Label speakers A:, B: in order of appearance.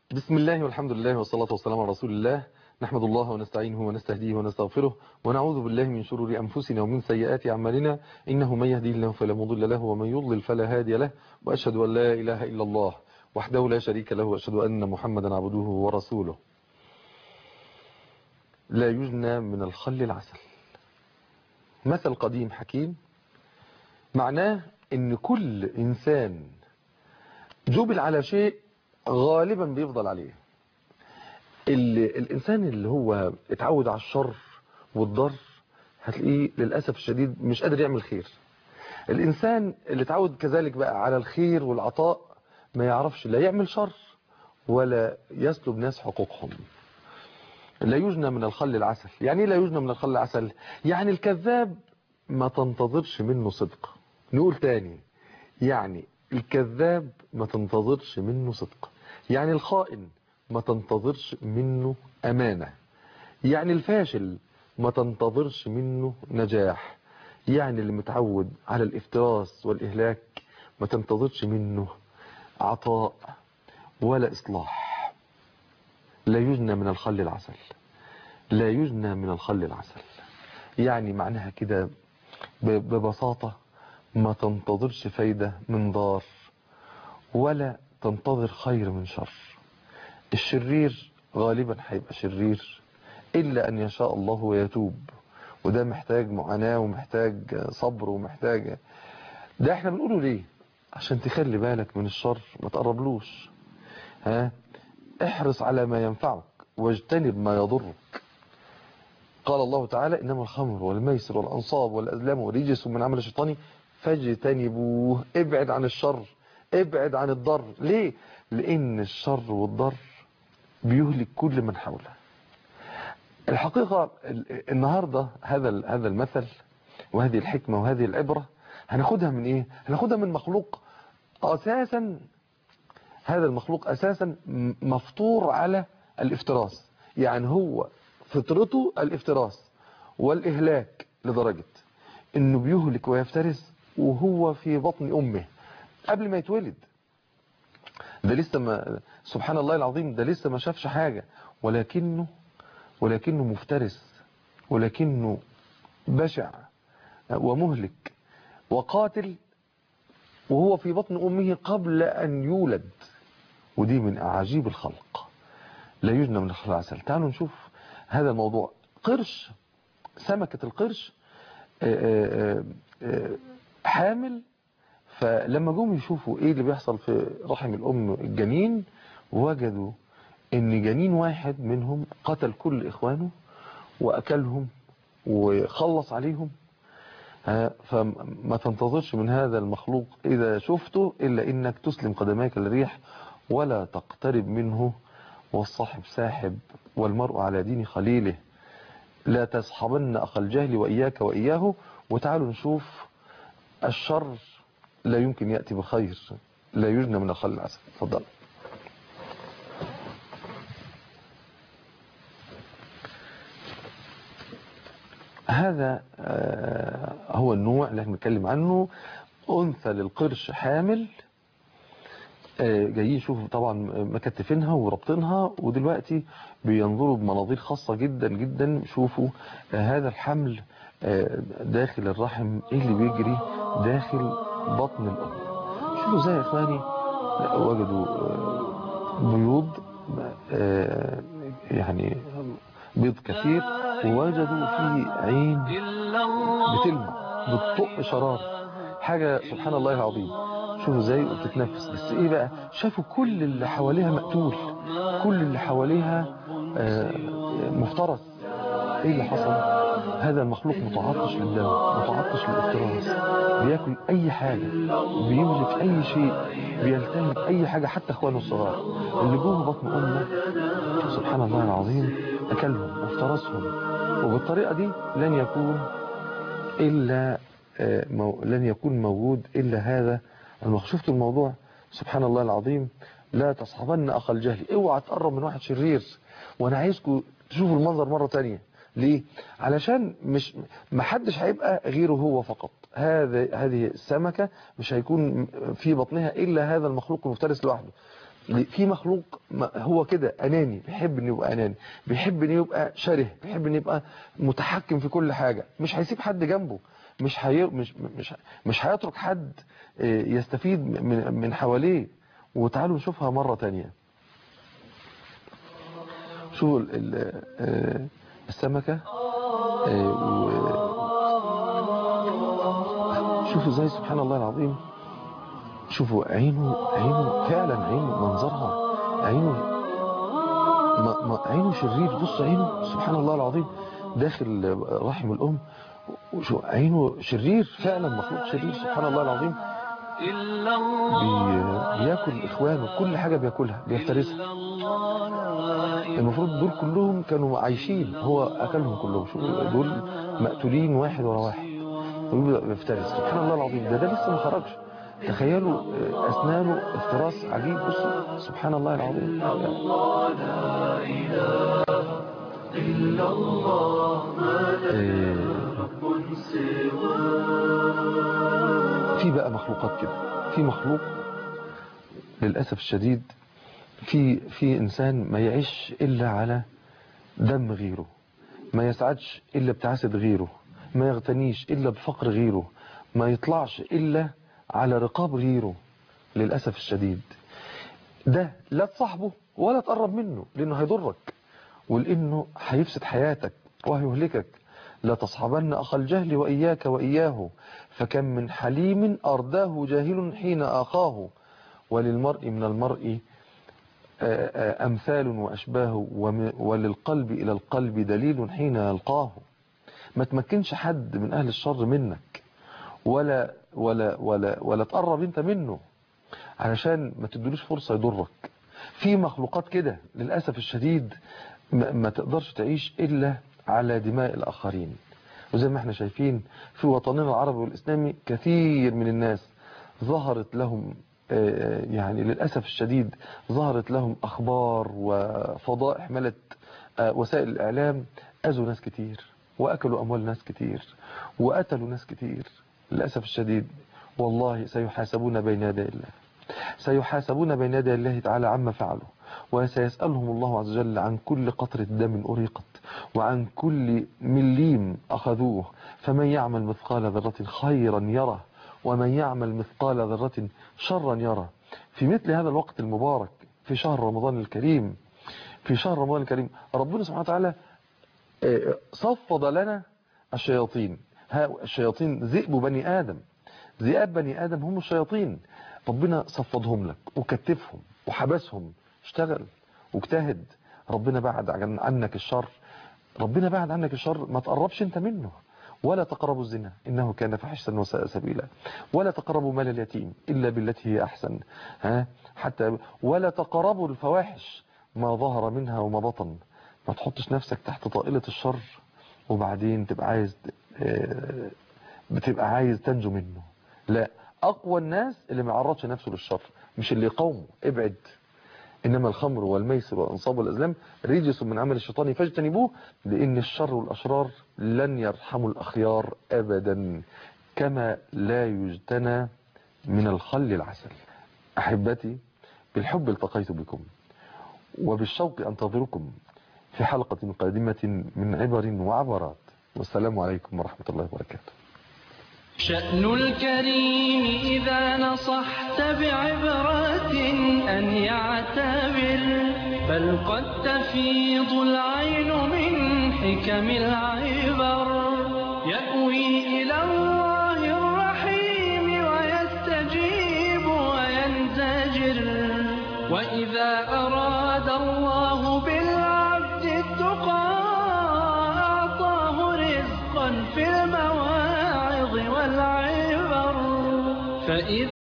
A: بسم الله والحمد لله والصلاة والسلام على رسول الله نحمد الله ونستعينه ونستهديه ونستغفره ونعوذ بالله من شرور أنفسنا ومن سيئات أعمالنا إنه من يهدي الله فلا مضل له ومن يضلل فلا هادي له وأشهد أن لا إله إلا الله وحده لا شريك له وأشهد أن محمدا عبده ورسوله لا يجنى من الخل العسل مثل قديم حكيم معناه ان كل انسان جبل على شيء غالبا بيفضل عليه اللي الانسان اللي هو اتعود على الشر والضر هتلاقيه للاسف الشديد مش قادر يعمل خير الانسان اللي اتعود كذلك بقى على الخير والعطاء ما يعرفش لا يعمل شر ولا يسلب ناس حقوقهم لا يجنى من الخل العسل يعني ايه لا يجنى من الخل العسل يعني الكذاب ما تنتظرش منه صدق نقول تاني يعني الكذاب ما تنتظرش منه صدق يعني الخائن ما تنتظرش منه أمانة يعني الفاشل ما تنتظرش منه نجاح يعني اللي متعود على الافتراس والإهلاك ما تنتظرش منه عطاء ولا إصلاح لا يجنى من الخل العسل لا يجنى من الخل العسل يعني معناها كده ببساطة ما تنتظرش فايدة من ضار ولا تنتظر خير من شر الشرير غالبا هيبقى شرير إلا أن يشاء الله ويتوب وده محتاج معاناة ومحتاج صبر ومحتاج ده احنا بنقوله ليه عشان تخلي بالك من الشر ما تقربلوش ها احرص على ما ينفعك واجتنب ما يضرك قال الله تعالى إنما الخمر والميسر والأنصاب والأزلام ورجس من عمل الشيطان فاجتنبوه ابعد عن الشر ابعد عن الضر ليه لأن الشر والضر بيهلك كل من حوله الحقيقة النهاردة هذا هذا المثل وهذه الحكمة وهذه العبرة هناخدها من ايه هناخدها من مخلوق اساسا هذا المخلوق اساسا مفطور على الافتراس يعني هو فطرته الافتراس والاهلاك لدرجة انه بيهلك ويفترس وهو في بطن امه قبل ما يتولد ده لسه ما سبحان الله العظيم ده لسه ما شافش حاجة ولكنه ولكنه مفترس ولكنه بشع ومهلك وقاتل وهو في بطن أمه قبل أن يولد ودي من أعاجيب الخلق لا يجنى من الخلق عسل تعالوا نشوف هذا الموضوع قرش سمكة القرش حامل فلما جم يشوفوا ايه اللي بيحصل في رحم الام الجنين وجدوا ان جنين واحد منهم قتل كل اخوانه واكلهم وخلص عليهم فما تنتظرش من هذا المخلوق اذا شفته الا انك تسلم قدميك للريح ولا تقترب منه والصاحب ساحب والمرء على دين خليله لا تصحبن اخ الجهل واياك واياه وتعالوا نشوف الشر لا يمكن يأتي بخير لا يجنى من الخل العسل تفضل هذا هو النوع اللي احنا بنتكلم عنه أنثى للقرش حامل جايين يشوفوا طبعا مكتفينها وربطينها ودلوقتي بينظروا بمناظير خاصة جدا جدا شوفوا هذا الحمل داخل الرحم ايه اللي بيجري داخل بطن الأم شوفوا زي يا إخواني وجدوا بيوض يعني بيض كثير ووجدوا فيه عين بتلمع بتطق شرار حاجة سبحان الله العظيم شوفوا ازاي وبتتنفس بس ايه بقى شافوا كل اللي حواليها مقتول كل اللي حواليها مفترس ايه اللي حصل هذا المخلوق متعطش للدم متعطش للافتراس بياكل اي حاجة بيملك اي شيء بيلتهب اي حاجة حتى اخوانه الصغار اللي جوه بطن امه سبحان الله العظيم اكلهم وافترسهم وبالطريقة دي لن يكون الا لن يكون موجود الا هذا شفتوا الموضوع سبحان الله العظيم لا تصحبن اخ الجهل اوعى تقرب من واحد شرير وانا عايزكم تشوفوا المنظر مرة تانية ليه علشان مش ما حدش هيبقى غيره هو فقط هذا هذه السمكة مش هيكون في بطنها إلا هذا المخلوق المفترس لوحده في مخلوق ما- هو كده اناني بيحب انه يبقى اناني بيحب انه يبقى شره بيحب انه يبقى متحكم في كل حاجه مش هيسيب حد جنبه مش هي مش مش مش هيترك حد آه، يستفيد من من حواليه وتعالوا نشوفها مره تانية شوفوا ال- ال- آه، السمكه آه، و- شوفوا ازاي سبحان الله العظيم شوفوا عينه عينه فعلا عينه منظرها عينه ما ما عينه شرير بص عينه سبحان الله العظيم داخل رحم الأم وشو عينه شرير فعلا مخلوق شرير سبحان الله العظيم
B: إلا الله
A: بي بياكل إخوانه كل حاجة بياكلها بيفترسها
B: إلا الله لا إله
A: المفروض دول كلهم كانوا عايشين هو أكلهم كلهم شوف دول مقتولين واحد ورا واحد دول بيفترس سبحان الله العظيم ده ده لسه ما خرجش تخيلوا آه، أسنانه افتراس عجيب بصوا سبحان الله العظيم آه، في بقى مخلوقات كده في مخلوق للأسف الشديد في في إنسان ما يعيش إلا على دم غيره ما يسعدش إلا بتعاسة غيره ما يغتنيش إلا بفقر غيره ما يطلعش إلا على رقاب غيره للأسف الشديد ده لا تصاحبه ولا تقرب منه لأنه هيضرك ولأنه هيفسد حياتك وهيهلكك لا تصحبن أخ الجهل وإياك وإياه فكم من حليم أرداه جاهل حين آخاه وللمرء من المرء آه، آه، أمثال وأشباه وم- وللقلب إلى القلب دليل حين يلقاه ما تمكنش حد من أهل الشر منك ولا ولا ولا ولا تقرب انت منه علشان ما تدلوش فرصة يضرك في مخلوقات كده للأسف الشديد ما, ما تقدرش تعيش إلا على دماء الآخرين وزي ما احنا شايفين في وطننا العربي والإسلامي كثير من الناس ظهرت لهم آه، يعني للأسف الشديد ظهرت لهم أخبار وفضائح ملت آه، وسائل الإعلام أذوا ناس كتير وأكلوا أموال ناس كتير وقتلوا ناس كتير للأسف الشديد والله سيحاسبون بين يدي الله سيحاسبون بين يدي الله تعالى عما فعلوا وسيسألهم الله عز وجل عن كل قطرة دم أريقت وعن كل مليم أخذوه فمن يعمل مثقال ذرة خيرا يره ومن يعمل مثقال ذرة شرا يره في مثل هذا الوقت المبارك في شهر رمضان الكريم في شهر رمضان الكريم ربنا سبحانه وتعالى آه، صفد لنا الشياطين ها الشياطين ذئب بني آدم ذئاب بني آدم هم الشياطين ربنا صفدهم لك وكتفهم وحبسهم اشتغل واجتهد ربنا بعد عن- عنك الشر ربنا بعد عنك الشر ما تقربش انت منه ولا تقربوا الزنا إنه كان فحشا وساء سبيلا ولا تقربوا مال اليتيم إلا بالتي هي أحسن ها حتى ولا تقربوا الفواحش ما ظهر منها وما بطن ما تحطش نفسك تحت طائلة الشر وبعدين تبقى عايز آه، بتبقى عايز تنجو منه لا أقوى الناس اللي ما يعرضش نفسه للشر مش اللي يقاومه ابعد إنما الخمر والميسر والأنصاب والأزلام رجس من عمل الشيطان فاجتنبوه لأن الشر والأشرار لن يرحموا الأخيار أبدا كما لا يجتنى من الخل العسل أحبتي بالحب التقيت بكم وبالشوق أنتظركم في حلقة قادمة من عبر وعبرات والسلام عليكم ورحمة الله وبركاته
B: شأن الكريم إذا نصحت بعبرة أن يعتبر بل قد تفيض العين من حكم العبر يأوي إلى الله الرحيم ويستجيب وينزجر وإذا أراد الله بالعبد التقى أعطاه رزقا في المواعظ والعبر فإذا